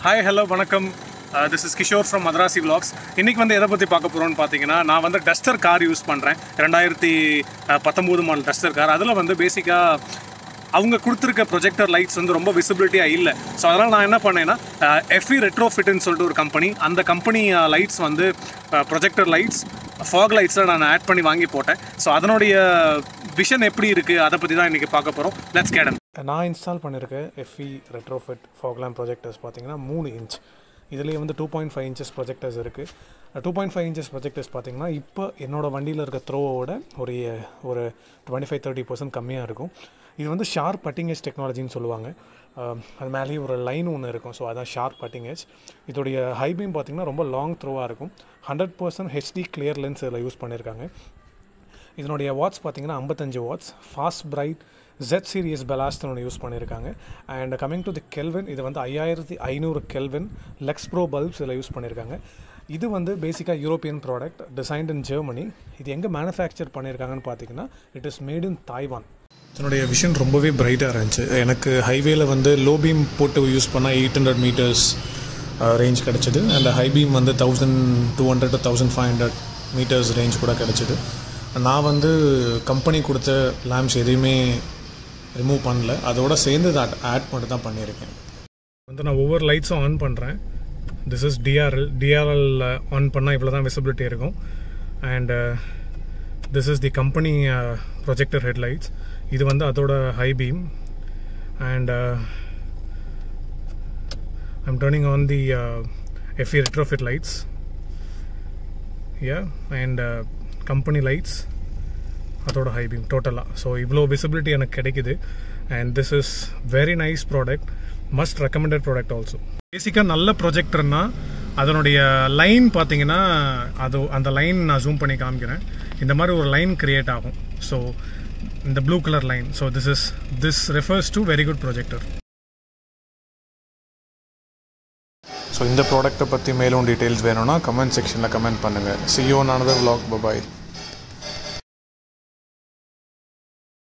hi hello வணக்கம் this is Kishore from Madrasi vlogs இன்னைக்கு வந்து எதை பற்றி பார்க்க போகிறோம்னு பார்த்தீங்கன்னா நான் வந்து டஸ்டர் கார் யூஸ் பண்ணுறேன் ரெண்டாயிரத்தி பத்தொம்போது மாடல் டஸ்டர் கார் அதில் வந்து பேசிக்காக அவங்க கொடுத்துருக்க ப்ரொஜெக்டர் லைட்ஸ் வந்து ரொம்ப விசிபிலிட்டியாக இல்லை ஸோ அதனால் நான் என்ன பண்ணேன்னா எஃப்இ ரெட்ரோஃபிட்னு சொல்லிட்டு ஒரு கம்பெனி அந்த கம்பெனி லைட்ஸ் வந்து ப்ரொஜெக்டர் லைட்ஸ் ஃபாக் லைட்ஸில் நான் ஆட் பண்ணி வாங்கி போட்டேன் ஸோ அதனுடைய விஷன் எப்படி இருக்குது அதை பற்றி தான் இன்றைக்கி பார்க்க போகிறோம் லெட்ஸ் கேடன் நான் இன்ஸ்டால் பண்ணியிருக்க எஃப்இ ரெட்ரோஃபிட் ஃபாக்லாம் ப்ரொஜெக்டர்ஸ் பார்த்தீங்கன்னா மூணு இன்ச் இதுலேயே வந்து two point five inches projectors இருக்குது two point five inches projectors பார்த்தீங்கன்னா இப்போ என்னோடய வண்டியில் இருக்க த்ரோவோட ஒரு ஒரு டுவெண்ட்டி ஃபைவ் தேர்ட்டி பர்சன்ட் கம்மியாக இருக்கும் இது வந்து ஷார்ப் பட்டிங்கேஜ் டெக்னாலஜின்னு சொல்லுவாங்க அது மேலேயே ஒரு லைன் ஒன்று இருக்கும் ஸோ அதான் ஷார்ப் பட்டிங்கேஜ் இதோடைய ஹை பீம் பார்த்திங்கன்னா ரொம்ப லாங் த்ரோவாக இருக்கும் hundred percent HD clear lens இதில் யூஸ் பண்ணியிருக்காங்க இதனுடைய வாட்ஸ் பார்த்தீங்கன்னா ஐம்பத்தஞ்சு watts fast bright jet series பெலாஸ்ட்னு ஒன்று யூஸ் பண்ணியிருக்காங்க and coming to the kelvin இது வந்து ஐயாயிரத்தி ஐநூறு கெல்வின் லெக்ஸ் ப்ரோ பல்ப்ஸ் இதில் யூஸ் பண்ணியிருக்காங்க இது வந்து பேசிக்காக European product designed in Germany இது எங்கே மேனுஃபேக்சர் பண்ணியிருக்காங்கன்னு பார்த்தீங்கன்னா it is made in Taiwan இதனுடைய விஷன் ரொம்பவே பிரைட்டாக இருந்துச்சு எனக்கு ஹைவேல வந்து லோ பீம் போட்டு யூஸ் பண்ணால் எயிட் ஹண்ட்ரட் மீட்டர்ஸ் ரேஞ்ச் கிடச்சிது அண்ட் ஹை பீம் வந்து thousand two hundred to thousand five hundred metres range கூட கிடச்சிது நான் வந்து கம்பெனி கொடுத்த லேம்ப்ஸ் எதையுமே ரிமூவ் பண்ணல அதோட சேர்ந்து அதை ஆட் மட்டும் தான் பண்ணியிருக்கேன் வந்து நான் ஒவ்வொரு லைட்ஸும் ஆன் பண்ணுறேன் this is DRL DRL on பண்ணால் இவ்வளோ தான் விசிபிலிட்டி இருக்கும் and this is the company projector headlights இது வந்து அதோட high beam and I'm turning on the FE retrofit lights yeah and company lights அதோட ஹை பீம் டோட்டலாக ஸோ இவ்வளோ விசிபிலிட்டி எனக்கு கிடைக்குது and this is very nice product must recommended product also பேசிக்காக நல்ல ப்ரொஜெக்டர்னா அதனுடைய லைன் பார்த்தீங்கன்னா அது அந்த லைன் நான் ஜூம் பண்ணி காமிக்கிறேன் இந்த மாதிரி ஒரு லைன் கிரியேட் ஆகும் ஸோ இந்த blue colour line so this is this refers to very good projector so இந்த ப்ராடக்ட்டை பற்றி மேலும் டீட்டெயில்ஸ் வேணும்னா கமெண்ட் செக்ஷனில் கமெண்ட் பண்ணுங்கள் சியோனானது vlog bye